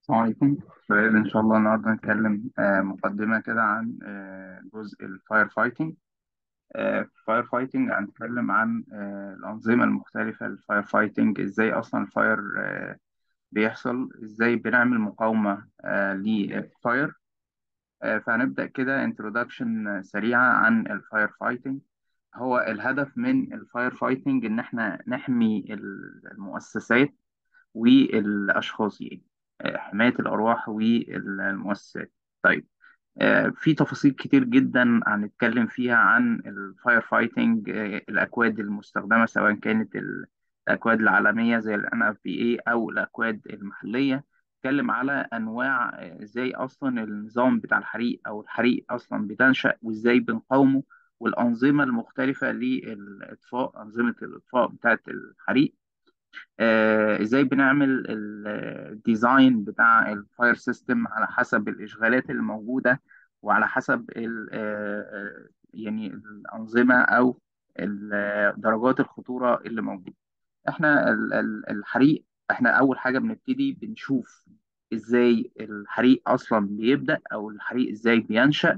السلام عليكم سؤال إن شاء الله النهاردة نتكلم آه، مقدمة كده عن آه، جزء الفاير فايتنج الفاير فايتنج هنتكلم عن آه، الأنظمة المختلفة للفاير فايتنج إزاي أصلا الفاير آه، بيحصل إزاي بنعمل مقاومة آه، للفاير آه، فهنبدأ كده انترودكشن سريعة عن الفاير فايتنج هو الهدف من الفاير فايتنج إن إحنا نحمي المؤسسات والأشخاص يعني آه، حماية الأرواح والمؤسسات طيب آه، في تفاصيل كتير جدا هنتكلم فيها عن الفاير فايتنج الأكواد المستخدمة سواء كانت ال- الأكواد العالمية زي ال NFPA أو الأكواد المحلية نتكلم على أنواع آه، إزاي أصلا النظام بتاع الحريق أو الحريق أصلا بتنشأ وإزاي بنقاومه والأنظمة المختلفة للإطفاء أنظمة الإطفاء بتاعة الحريق آه، ازاي بنعمل ال- الديزاين بتاع الفاير سيستم على حسب الاشغالات الموجوده وعلى حسب ال- آه، آه، يعني الانظمه او ال- درجات الخطوره اللي موجوده احنا ال- ال- الحريق احنا اول حاجه بنبتدي بنشوف ازاي الحريق اصلا بيبدا او الحريق ازاي بينشأ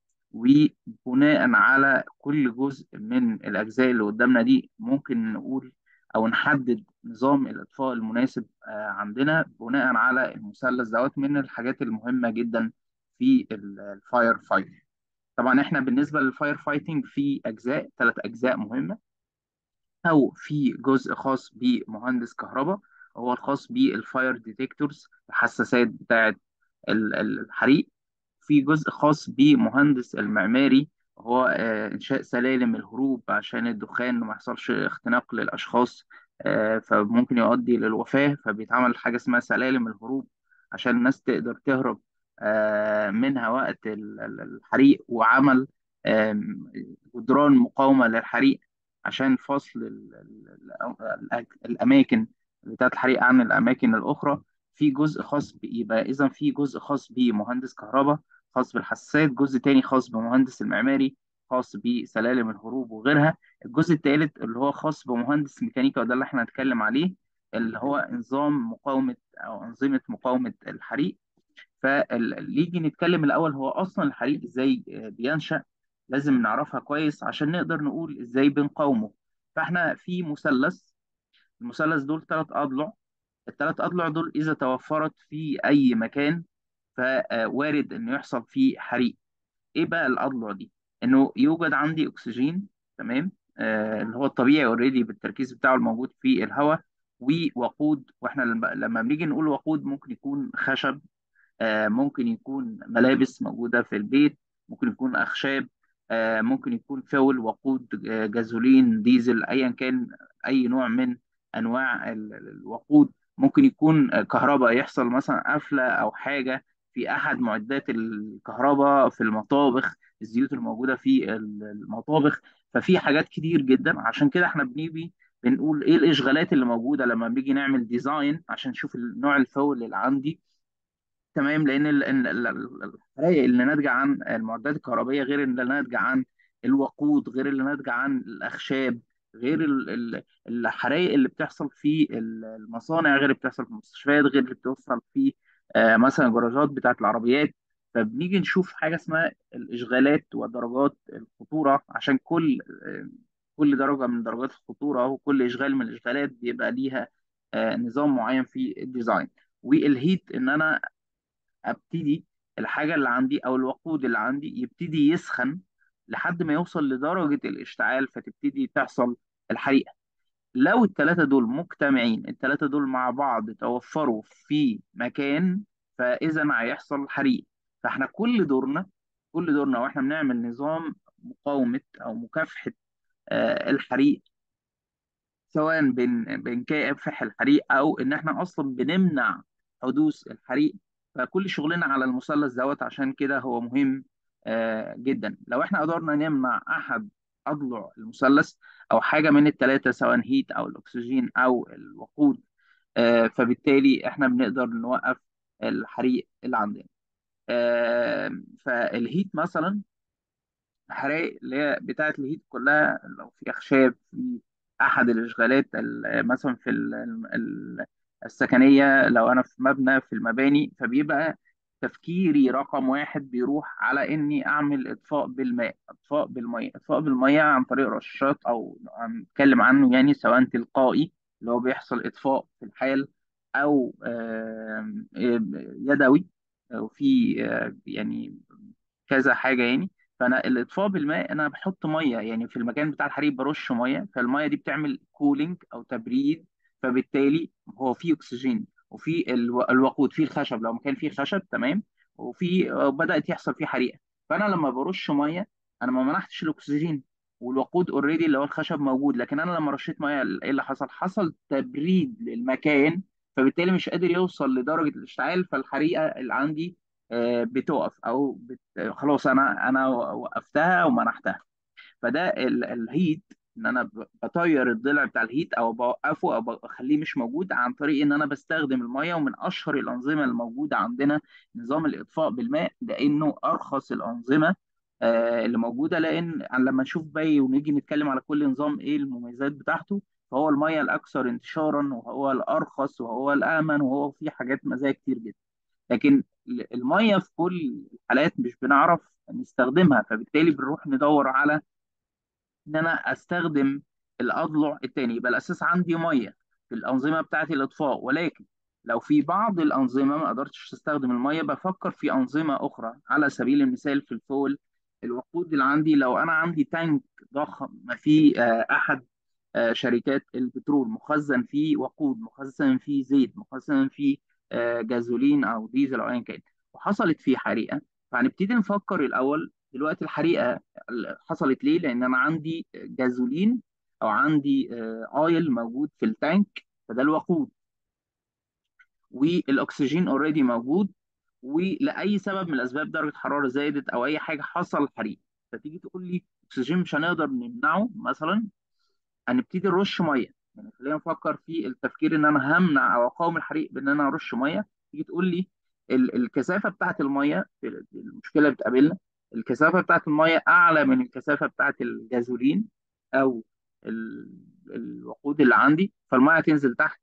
وبناء على كل جزء من الأجزاء اللي قدامنا دي ممكن نقول أو نحدد نظام الإطفاء المناسب آه، عندنا بناء على المثلث دوت من الحاجات المهمة جدا في ال- الفاير فايت طبعا احنا بالنسبة للفاير فايتنج في أجزاء ثلاث أجزاء مهمة أو في جزء خاص بمهندس كهرباء هو الخاص بالفاير ديتكتورز الحساسات بتاعة ال- ال- الحريق في جزء خاص بمهندس المعماري هو آه، إنشاء سلالم الهروب عشان الدخان ما يحصلش اختناق للأشخاص آه، فممكن يؤدي للوفاة فبيتعمل حاجة اسمها سلالم الهروب عشان الناس تقدر تهرب آه، منها وقت ال- ال- الحريق وعمل آم، جدران مقاومة للحريق عشان فصل ال- ال- ال- الأماكن بتاعت الحريق عن الأماكن الأخرى في جزء خاص ب- يبقى إذا في جزء خاص بمهندس كهرباء خاص بالحساسات جزء تاني خاص بمهندس المعماري خاص بسلالم الهروب وغيرها الجزء الثالث اللي هو خاص بمهندس ميكانيكا وده اللي احنا هنتكلم عليه اللي هو نظام مقاومة أو أنظمة مقاومة الحريق فاللي يجي نتكلم الأول هو أصلا الحريق إزاي آه، بينشأ لازم نعرفها كويس عشان نقدر نقول إزاي بنقاومه فإحنا في مثلث المثلث دول ثلاث أضلع الثلاث أضلع دول إذا توفرت في أي مكان فوارد إنه يحصل فيه حريق إيه بقى الأضلع دي؟ إنه يوجد عندي أكسجين تمام آه اللي هو الطبيعي أوريدي بالتركيز بتاعه الموجود في الهواء ووقود واحنا لما لما بنيجي نقول وقود ممكن يكون خشب آه، ممكن يكون ملابس موجودة في البيت ممكن يكون أخشاب آه، ممكن يكون فول وقود آه، جازولين ديزل أيا كان أي نوع من أنواع ال- ال- الوقود ممكن يكون آه، كهرباء يحصل مثلا قفلة أو حاجة في أحد معدات الكهرباء في المطابخ الزيوت الموجودة في ال- المطابخ ففي حاجات كتير جدا عشان كده احنا بنيجي بنقول ايه الاشغالات اللي موجوده لما بنيجي نعمل ديزاين عشان نشوف نوع الفول اللي عندي تمام لان ال- ال- ال- ال- الحرائق اللي ناتجه عن المعدات الكهربائيه غير اللي ناتجه عن الوقود غير اللي ناتجه عن الاخشاب غير ال- ال- الحرائق اللي بتحصل في ال- المصانع غير اللي بتحصل في المستشفيات غير اللي بتحصل في آه، مثلا الجراجات بتاعت العربيات فبنيجي نشوف حاجه اسمها الاشغالات ودرجات الخطوره عشان كل آه، كل درجه من درجات الخطوره وكل اشغال من الاشغالات بيبقى ليها آه، نظام معين في الديزاين والهيت ان انا ابتدي الحاجه اللي عندي او الوقود اللي عندي يبتدي يسخن لحد ما يوصل لدرجه الاشتعال فتبتدي تحصل الحريقه لو الثلاثه دول مجتمعين الثلاثه دول مع بعض توفروا في مكان فاذا هيحصل حريق فاحنا كل دورنا كل دورنا واحنا بنعمل نظام مقاومه او مكافحه آه، الحريق سواء بن بنكافح الحريق او ان احنا اصلا بنمنع حدوث الحريق فكل شغلنا على المثلث دوت عشان كده هو مهم آه، جدا لو احنا قدرنا نمنع احد اضلع المثلث او حاجه من الثلاثه سواء هيت او الاكسجين او الوقود آه، فبالتالي احنا بنقدر نوقف الحريق اللي عندنا آه، فالهيت مثلا الحرائق اللي هي بتاعة الهيت كلها لو في أخشاب في أحد الإشغالات ال- مثلا في ال- ال- السكنية لو أنا في مبنى في المباني فبيبقى تفكيري رقم واحد بيروح على إني أعمل إطفاء بالماء إطفاء بالمية إطفاء بالمية عن طريق رشاشات أو هنتكلم عنه يعني سواء تلقائي اللي هو بيحصل إطفاء في الحال أو آم، يدوي أو في آه، يعني كذا حاجه يعني فانا الاطفاء بالماء انا بحط ميه يعني في المكان بتاع الحريق برش ميه فالميه دي بتعمل كولينج او تبريد فبالتالي هو فيه اكسجين وفي الو- الوقود فيه الخشب لو مكان فيه خشب تمام وفي بدات يحصل فيه حريقه فانا لما برش ميه انا ما منحتش الاكسجين والوقود اوريدي اللي هو الخشب موجود لكن انا لما رشيت ميه ايه اللي حصل حصل تبريد للمكان فبالتالي مش قادر يوصل لدرجه الاشتعال فالحريقه اللي عندي آه، بتقف او بت... خلاص انا انا وقفتها ومنحتها فده ال- الهيت ان انا ب- بطير الضلع بتاع الهيت او بوقفه او بخليه مش موجود عن طريق ان انا بستخدم الميه ومن اشهر الانظمه الموجوده عندنا نظام الاطفاء بالماء لانه ارخص الانظمه آه، اللي موجوده لان لما نشوف باقي ونيجي نتكلم على كل نظام ايه المميزات بتاعته فهو الميه الاكثر انتشارا وهو الارخص وهو الامن وهو فيه حاجات مزايا كتير جدا لكن الميه في كل الحالات مش بنعرف نستخدمها فبالتالي بنروح ندور على ان انا استخدم الاضلع التاني يبقى الاساس عندي ميه في الانظمه بتاعه الاطفاء ولكن لو في بعض الانظمه ما قدرتش تستخدم الميه بفكر في انظمه اخرى على سبيل المثال في الفول الوقود اللي عندي لو انا عندي تانك ضخم ما في آه، احد آه، شركات البترول مخزن فيه وقود مخزن فيه زيت مخزن فيه آه، جازولين او ديزل او ايا كان وحصلت فيه حريقه فهنبتدي نفكر الاول دلوقتي الحريقه حصلت ليه؟ لان انا عندي جازولين او عندي آه، اويل موجود في التانك فده الوقود والاكسجين اوريدي موجود ولاي سبب من الاسباب درجه حراره زادت او اي حاجه حصل حريق فتيجي تقول لي اكسجين مش هنقدر نمنعه مثلا هنبتدي نرش ميه يعني خلينا نفكر في التفكير ان انا همنع او اقاوم الحريق بان انا ارش ميه تيجي تقول لي ال- الكثافه بتاعت الميه المشكله اللي بتقابلنا الكثافه بتاعت الميه اعلى من الكثافه بتاعت الجازولين او ال- الوقود اللي عندي فالميه هتنزل تحت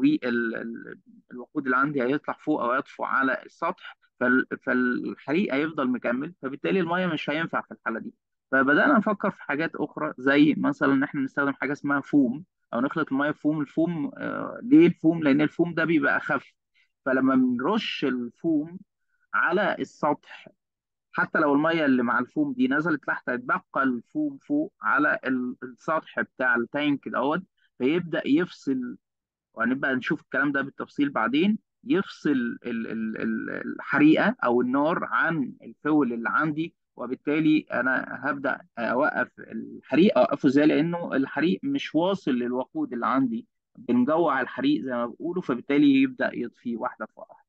والوقود اللي عندي هيطلع فوق او يطفو على السطح فال- فالحريق هيفضل مكمل فبالتالي الميه مش هينفع في الحاله دي فبدأنا نفكر في حاجات أخرى زي مثلا إن إحنا نستخدم حاجة اسمها فوم أو نخلط المية بفوم الفوم آه ليه الفوم؟ لأن الفوم ده بيبقى أخف فلما بنرش الفوم على السطح حتى لو المية اللي مع الفوم دي نزلت تحت هيتبقى الفوم فوق على ال- السطح بتاع التانك دوت فيبدأ يفصل وهنبقى نشوف الكلام ده بالتفصيل بعدين يفصل ال- ال- ال- الحريقه او النار عن الفول اللي عندي وبالتالي انا هبدا اوقف الحريق اوقفه ازاي لانه الحريق مش واصل للوقود اللي عندي بنجوع الحريق زي ما بيقولوا فبالتالي يبدا يطفي واحده في واحده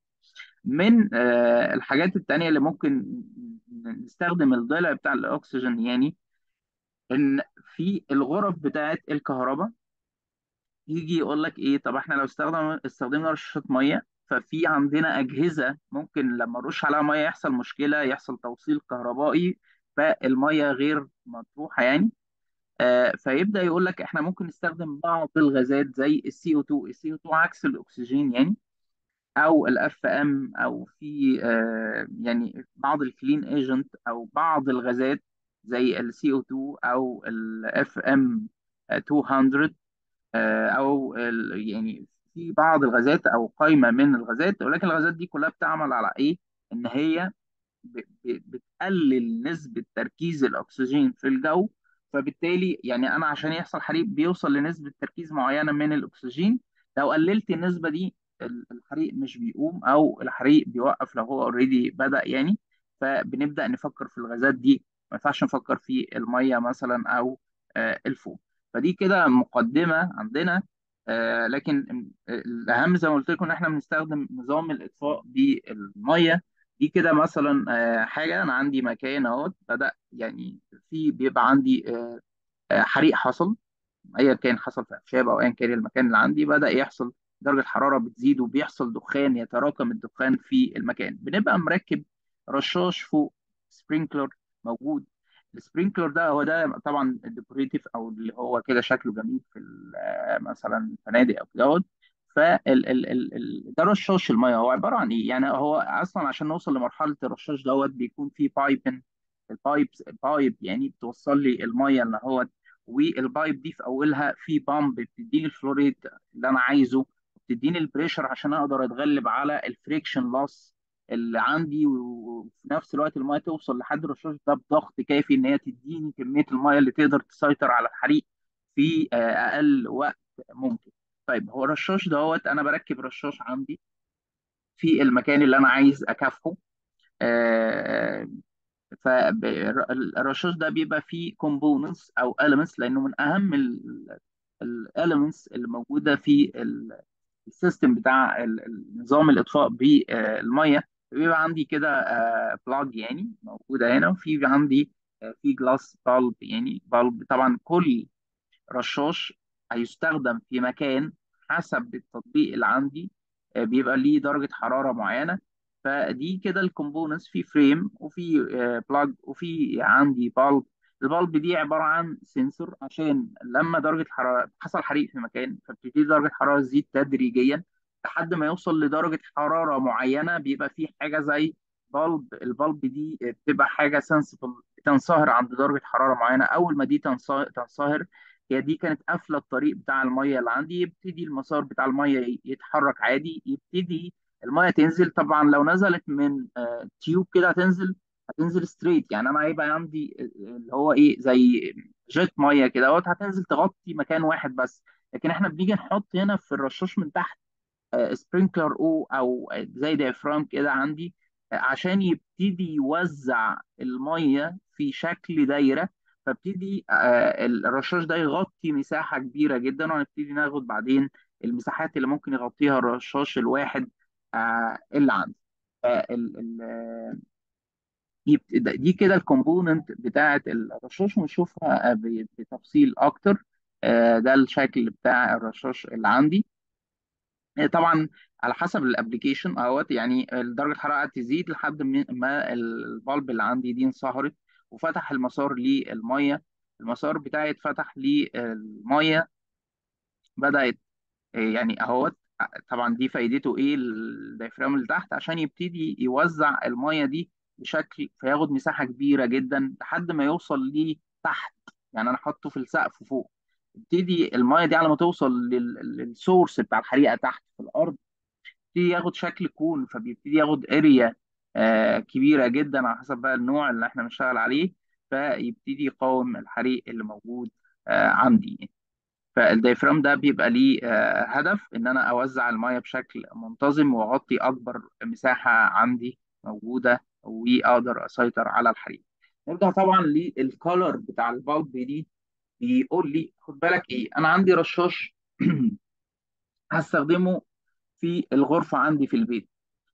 من آه، الحاجات التانية اللي ممكن نستخدم الضلع بتاع الاكسجين يعني ان في الغرف بتاعت الكهرباء يجي يقول لك ايه طب احنا لو استخدم استخدمنا رشاشة ميه ففي عندنا اجهزه ممكن لما نرش عليها ميه يحصل مشكله يحصل توصيل كهربائي فالميه غير مطروحه يعني آه فيبدا يقول لك احنا ممكن نستخدم بعض الغازات زي السي او 2 السي او 2 عكس الاكسجين يعني او الاف ام او في آه يعني بعض الكلين ايجنت او بعض الغازات زي السي او 2 او الاف ام 200 آه، او ال- يعني في بعض الغازات او قائمه من الغازات ولكن الغازات دي كلها بتعمل على ايه؟ ان هي ب- ب- بتقلل نسبة تركيز الأكسجين في الجو فبالتالي يعني أنا عشان يحصل حريق بيوصل لنسبة تركيز معينة من الأكسجين لو قللت النسبة دي ال- الحريق مش بيقوم أو الحريق بيوقف لو هو اوريدي بدأ يعني فبنبدأ نفكر في الغازات دي ما ينفعش نفكر في المية مثلا أو آه، الفوم فدي كده مقدمة عندنا آه، لكن الأهم زي ما قلت لكم إن إحنا بنستخدم نظام الإطفاء بالمية دي كده مثلا آه، حاجة أنا عندي مكان أهوت بدأ يعني في بيبقى عندي آه، آه، حريق حصل ايا كان حصل في اخشاب او ايا كان المكان اللي عندي بدا يحصل درجه حراره بتزيد وبيحصل دخان يتراكم الدخان في المكان بنبقى مركب رشاش فوق سبرينكلر موجود السبرينكلر ده هو ده طبعا الديكوريتيف او اللي هو كده شكله جميل في ال- آه، مثلا فنادق او كده فال ال ال ال ده رشاش الميه هو عباره عن ايه يعني هو اصلا عشان نوصل لمرحله الرشاش دوت بيكون في بايب البايب بايب يعني بتوصل لي الميه اللي هو والبايب دي في اولها في بامب بتديني الفلوريد اللي انا عايزه بتديني البريشر عشان اقدر اتغلب على الفريكشن لوس اللي عندي وفي نفس الوقت الميه توصل لحد الرشاش ده بضغط كافي ان هي تديني كميه الميه اللي تقدر تسيطر على الحريق في آه، اقل وقت ممكن طيب هو الرشاش دوت انا بركب رشاش عندي في المكان اللي انا عايز اكافحه آه، فالرشاش ده بيبقى فيه كومبوننتس او elements لانه من اهم الاليمنتس اللي موجوده في ال- السيستم بتاع ال- ال- نظام الاطفاء بالميه بيبقى عندي كده بلاج يعني موجوده هنا وفي عندي آه، في جلاس بالب يعني بالب طبعا كل رشاش هيستخدم في مكان حسب التطبيق اللي عندي آه، بيبقى ليه درجة حرارة معينة فدي كده الكومبوننتس في فريم وفي بلاج وفي عندي بالب البالب دي عبارة عن سنسور عشان لما درجة الحرارة حصل حريق في مكان فبتبتدي درجة الحرارة تزيد تدريجيا لحد ما يوصل لدرجة حرارة معينة بيبقى في حاجة زي بالب البالب دي بتبقى حاجة سنسبل تنصهر عند درجة حرارة معينة أول ما دي تنصهر تنصهر هي دي كانت قافله الطريق بتاع الميه اللي عندي يبتدي المسار بتاع الميه يتحرك عادي يبتدي الميه تنزل طبعا لو نزلت من آه، تيوب كده هتنزل هتنزل ستريت يعني انا هيبقى عندي آه، اللي هو ايه زي جيت ميه كده اهوت هتنزل تغطي مكان واحد بس لكن احنا بنيجي نحط هنا في الرشاش من تحت سبرينكلر او او زي ديافرام كده عندي آه، عشان يبتدي يوزع الميه في شكل دايره فابتدي آه، الرشاش ده يغطي مساحه كبيره جدا وهنبتدي ناخد بعدين المساحات اللي ممكن يغطيها الرشاش الواحد آه، اللي عندي فال- ال- آه، يبت- دي كده الكومبوننت بتاعه الرشاش ونشوفها آه، ب- بتفصيل اكتر آه، ده الشكل بتاع الرشاش اللي عندي إيه طبعا على حسب الابلكيشن اهوت يعني درجه الحراره تزيد لحد م- ما البلب اللي عندي دي انصهرت وفتح المسار للميه المسار بتاعي اتفتح للميه بدات إيه يعني اهوت طبعا دي فايدته ايه الدايفرام اللي تحت عشان يبتدي يوزع الميه دي بشكل فياخد مساحه كبيره جدا لحد ما يوصل لتحت يعني انا حاطه في السقف فوق يبتدي الميه دي على ما توصل لل- للسورس بتاع الحريقه تحت في الارض يبتدي ياخد شكل كون فبيبتدي ياخد اريا آه كبيره جدا على حسب بقى النوع اللي احنا بنشتغل عليه فيبتدي يقاوم الحريق اللي موجود آه عندي فالدايفرام ده بيبقى ليه آه هدف ان انا اوزع الميه بشكل منتظم واغطي اكبر مساحه عندي موجوده واقدر اسيطر على الحريق نرجع طبعا للكالر بتاع البالب دي بيقول لي خد بالك ايه انا عندي رشاش هستخدمه في الغرفه عندي في البيت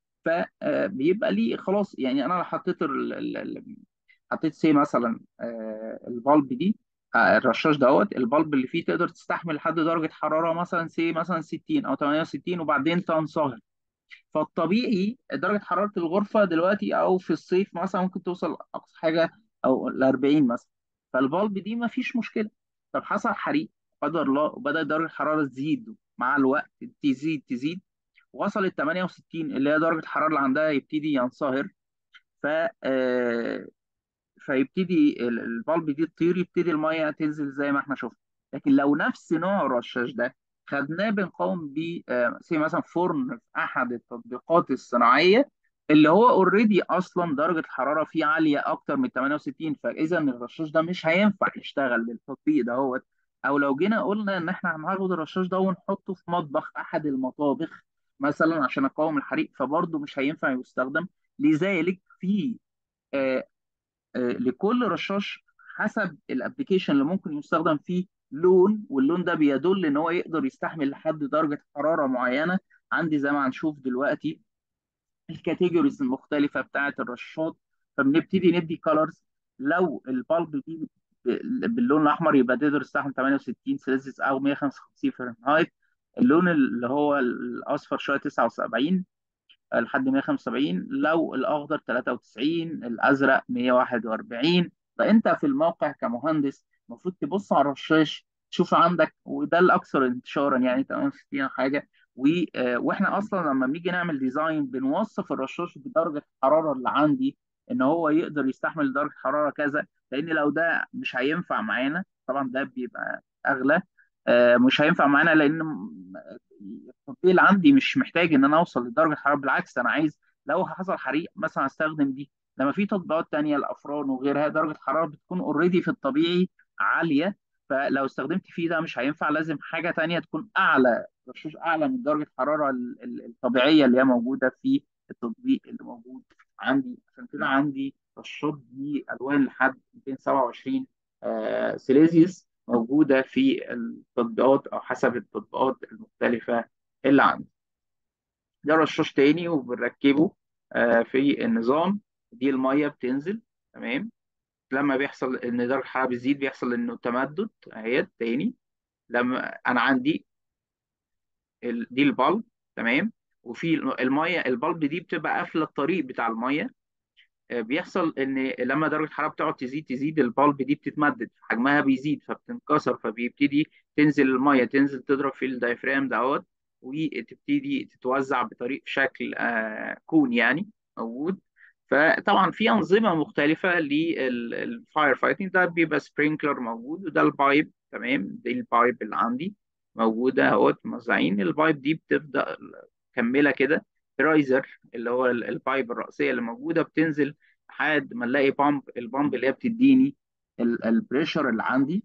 فبيبقى ليه خلاص يعني انا حطيت ال- ال- ال- حطيت سي مثلا آه، البالب دي آه، الرشاش دوت البالب اللي فيه تقدر تستحمل لحد درجه حراره مثلا سي مثلا 60 او 68 وبعدين تنصهر فالطبيعي درجه حراره الغرفه دلوقتي او في الصيف مثلا ممكن توصل اقصى حاجه او ل 40 مثلا فالبالب دي ما فيش مشكله طب حصل حريق قدر الله وبدات درجه الحراره تزيد مع الوقت تزيد تزيد وصلت 68 اللي هي درجة الحرارة اللي عندها يبتدي ينصهر ف آه، فيبتدي ال- البلب دي تطير يبتدي المية تنزل زي ما احنا شفنا لكن لو نفس نوع الرشاش ده خدناه بنقاوم بيه آه، زي مثلا فرن في احد التطبيقات الصناعية اللي هو اوريدي اصلا درجة الحرارة فيه عالية اكتر من 68 فاذا الرشاش ده مش هينفع يشتغل للتطبيق دهوت او لو جينا قلنا ان احنا هناخد الرشاش ده ونحطه في مطبخ احد المطابخ مثلا عشان اقاوم الحريق فبرضه مش هينفع يستخدم لذلك في آه، آه، لكل رشاش حسب الابلكيشن اللي ممكن يستخدم فيه لون واللون ده بيدل ان هو يقدر يستحمل لحد درجة حرارة معينة عندي زي ما هنشوف دلوقتي الكاتيجوريز المختلفة بتاعة الرشاشات فبنبتدي ندي كولرز لو البالب دي ب- باللون الأحمر يبقى تقدر تستحمل 68 سلسيوس أو 155 فahrenheit اللون اللي هو الأصفر شوية 79 لحد 175 لو الأخضر 93 الأزرق 141 فأنت في الموقع كمهندس المفروض تبص على الرشاش تشوف عندك وده الأكثر انتشارا يعني 68 حاجة و... آه، واحنا اصلا لما بنيجي نعمل ديزاين بنوصف الرشاش بدرجه الحراره اللي عندي ان هو يقدر يستحمل درجه حراره كذا لان لو ده مش هينفع معانا طبعا ده بيبقى اغلى آه، مش هينفع معانا لان م- التطبيق اللي عندي مش محتاج ان انا اوصل لدرجه حراره بالعكس انا عايز لو حصل حريق مثلا استخدم دي لما في تطبيقات تانية الافران وغيرها درجه الحراره بتكون اوريدي في الطبيعي عاليه فلو استخدمت فيه ده مش هينفع لازم حاجه تانية تكون اعلى رشاش اعلى من درجه الحراره ال- ال- الطبيعيه اللي هي موجوده في التطبيق اللي موجود عندي عشان كده عندي رشاش دي الوان لحد 227 آه، سيليزيوس موجوده في التطبيقات او حسب التطبيقات المختلفه اللي عندي ده رشاش تاني وبنركبه آه، في النظام دي الميه بتنزل تمام لما بيحصل ان درجه الحراره بتزيد بيحصل انه تمدد اهي تاني لما انا عندي ال- دي البلب تمام وفي الميه البلب دي بتبقى قافله الطريق بتاع الميه آه، بيحصل ان لما درجه الحراره بتقعد تزيد تزيد البلب دي بتتمدد حجمها بيزيد فبتنكسر فبيبتدي تنزل الميه تنزل تضرب في الدايفرام دوت وتبتدي تتوزع بطريق شكل آه، كون يعني موجود فطبعا في انظمه مختلفه للفاير فايتنج ده بيبقى سبرينكلر موجود وده البايب تمام دي البايب اللي عندي موجوده اهوت موزعين البايب دي بتبدا مكمله كده رايزر اللي هو ال- البايب الرئيسيه اللي موجوده بتنزل لحد ما نلاقي بامب البامب اللي هي بتديني البريشر اللي عندي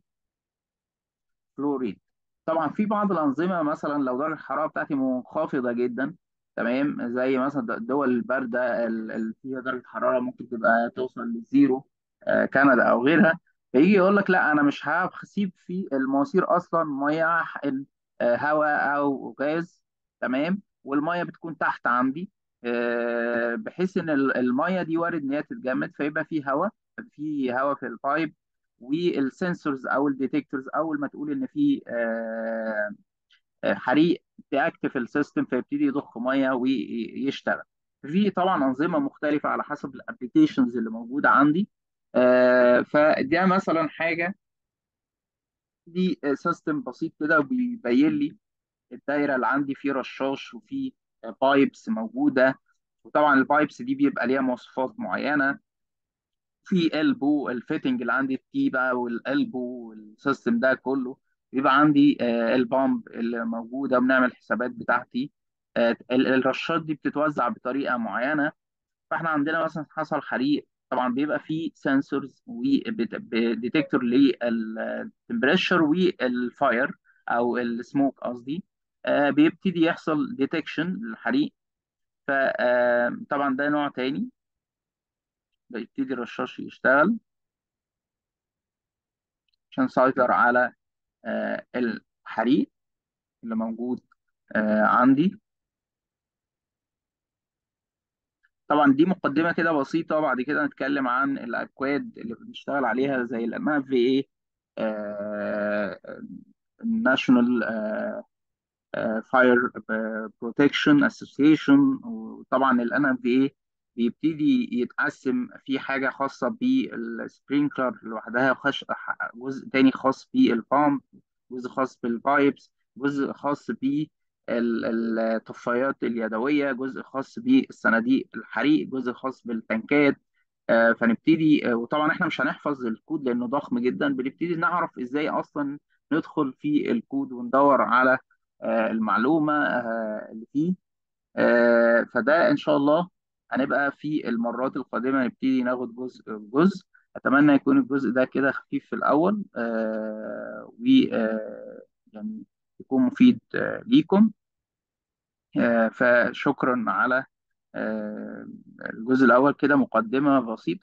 فلوريد طبعا في بعض الانظمه مثلا لو درجه الحراره بتاعتي منخفضه جدا تمام زي مثلا الدول البارده اللي فيها درجه حراره ممكن تبقى توصل للزيرو آه، كندا او غيرها فيجي يقول لك لا انا مش هسيب في المواسير اصلا ميه هحقن آه، هواء او غاز تمام والميه بتكون تحت عندي آه، بحيث ان ال- الميه دي وارد ان هي تتجمد فيبقى في هواء في هواء في البايب والسنسورز او الديتكتورز اول ما تقول ان في آه، آه، حريق تاكتف السيستم فيبتدي يضخ ميه ويشتغل في طبعا انظمه مختلفه على حسب الابلكيشنز اللي موجوده عندي آه، فده مثلا حاجه دي سيستم بسيط كده وبيبين لي الدايره اللي عندي فيه رشاش وفيه بايبس موجوده وطبعا البايبس دي بيبقى ليها مواصفات معينه في البو الفيتنج اللي عندي التي بقى والالبو والسيستم ده كله بيبقى عندي آه، البامب اللي موجوده وبنعمل الحسابات بتاعتي آه، ال- الرشات دي بتتوزع بطريقه معينه فاحنا عندنا مثلا حصل حريق طبعا بيبقى فيه سنسورز وديتكتور للتمبريتشر والفاير او السموك قصدي آه، بيبتدي يحصل ديتكشن للحريق فطبعا ده نوع تاني بيبتدي الرشاش يشتغل عشان يسيطر على آه، الحريق اللي موجود آه، عندي طبعا دي مقدمة كده بسيطة بعد كده نتكلم عن الأكواد اللي بنشتغل عليها زي الأنواع في إيه الناشونال فاير بروتكشن اسوسيشن وطبعا الان اف اي بيبتدي يتقسم في حاجه خاصه بالسبرينكلر لوحدها وخش جزء تاني خاص بالبامب جزء خاص بالبايبس جزء خاص بالطفايات اليدويه جزء خاص بالصناديق الحريق جزء خاص بالتنكات آه، فنبتدي آه، وطبعا احنا مش هنحفظ الكود لانه ضخم جدا بنبتدي نعرف ازاي اصلا ندخل في الكود وندور على آه، المعلومة آه، اللي فيه آه، فده إن شاء الله هنبقى في المرات القادمة نبتدي ناخد جزء جزء أتمنى يكون الجزء ده كده خفيف في الأول آه، و آه، يعني يكون مفيد آه، ليكم آه، فشكرا على آه، الجزء الأول كده مقدمة بسيطة